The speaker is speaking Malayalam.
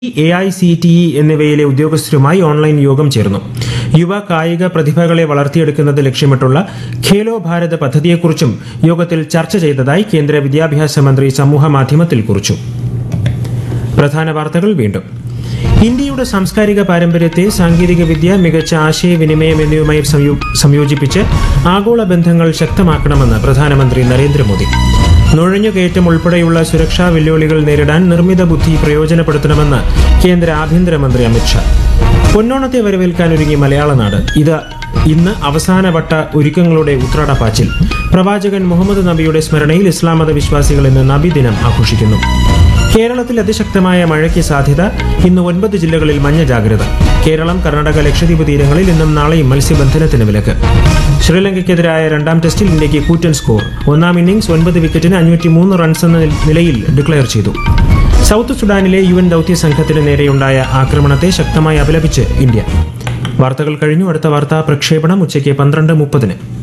A I C T E എന്നിവയിലെ ഉദ്യോഗസ്ഥരുമായി ഓൺലൈൻ യോഗം ചേർന്നു യുവ കായിക പ്രതിഭകളെ വളർത്തിയെടുക്കുന്നത് ലക്ഷ്യമിട്ടുള്ള ഖേലോ ഭാരത് പദ്ധതിയെക്കുറിച്ചും യോഗത്തിൽ ചർച്ച ചെയ്തതായി കേന്ദ്ര വിദ്യാഭ്യാസ മന്ത്രി സമൂഹ മാധ്യമത്തിൽ കുറിച്ചു പ്രധാന വാർത്തകൾ വീണ്ടും ഇന്ത്യയുടെ സാംസ്കാരിക പാരമ്പര്യത്തെ സാങ്കേതിക വിദ്യ മികച്ച ആശയവിനിമയം എന്നിവയുമായി സംയോ- സംയോജിപ്പിച്ച് ആഗോള ബന്ധങ്ങൾ ശക്തമാക്കണമെന്ന് പ്രധാനമന്ത്രി നരേന്ദ്രമോദി നുഴഞ്ഞുകയറ്റം ഉൾപ്പെടെയുള്ള സുരക്ഷാ വെല്ലുവിളികൾ നേരിടാൻ നിർമ്മിത ബുദ്ധി പ്രയോജനപ്പെടുത്തണമെന്ന് കേന്ദ്ര ആഭ്യന്തരമന്ത്രി അമിത്ഷാ പൊന്നോണത്തെ വരവേൽക്കാനൊരുങ്ങി മലയാള നാട് ഇത് ഇന്ന് അവസാനവട്ട ഒരുക്കങ്ങളുടെ ഉത്രാടപ്പാച്ചിൽ പ്രവാചകൻ മുഹമ്മദ് നബിയുടെ സ്മരണയിൽ ഇസ്ലാം മത വിശ്വാസികൾ ഇന്ന് നബിദിനം ആഘോഷിക്കുന്നു കേരളത്തിൽ അതിശക്തമായ മഴയ്ക്ക് സാധ്യത ഇന്ന് ഒൻപത് ജില്ലകളിൽ മഞ്ഞ ജാഗ്രത കേരളം കർണാടക ലക്ഷദ്വീപ് തീരങ്ങളിൽ ഇന്നും നാളെയും മത്സ്യബന്ധനത്തിന് വിലക്ക് ശ്രീലങ്കയ്ക്കെതിരായ രണ്ടാം ടെസ്റ്റിൽ ഇന്ത്യക്ക് കൂറ്റൻ സ്കോർ ഒന്നാം ഇന്നിംഗ്സ് ഒൻപത് വിക്കറ്റിന് അഞ്ഞൂറ്റി മൂന്ന് റൺസ് എന്ന നിലയിൽ ഡിക്ലയർ ചെയ്തു സൗത്ത് സുഡാനിലെ യു എൻ ദൌത്യ സംഘത്തിന് നേരെയുണ്ടായ ആക്രമണത്തെ ശക്തമായി അപലപിച്ച് ഇന്ത്യ വാർത്തകൾ കഴിഞ്ഞു അടുത്ത വാർത്താ പ്രക്ഷേപണം ഉച്ചയ്ക്ക് പന്ത്രണ്ട് മുപ്പതിന്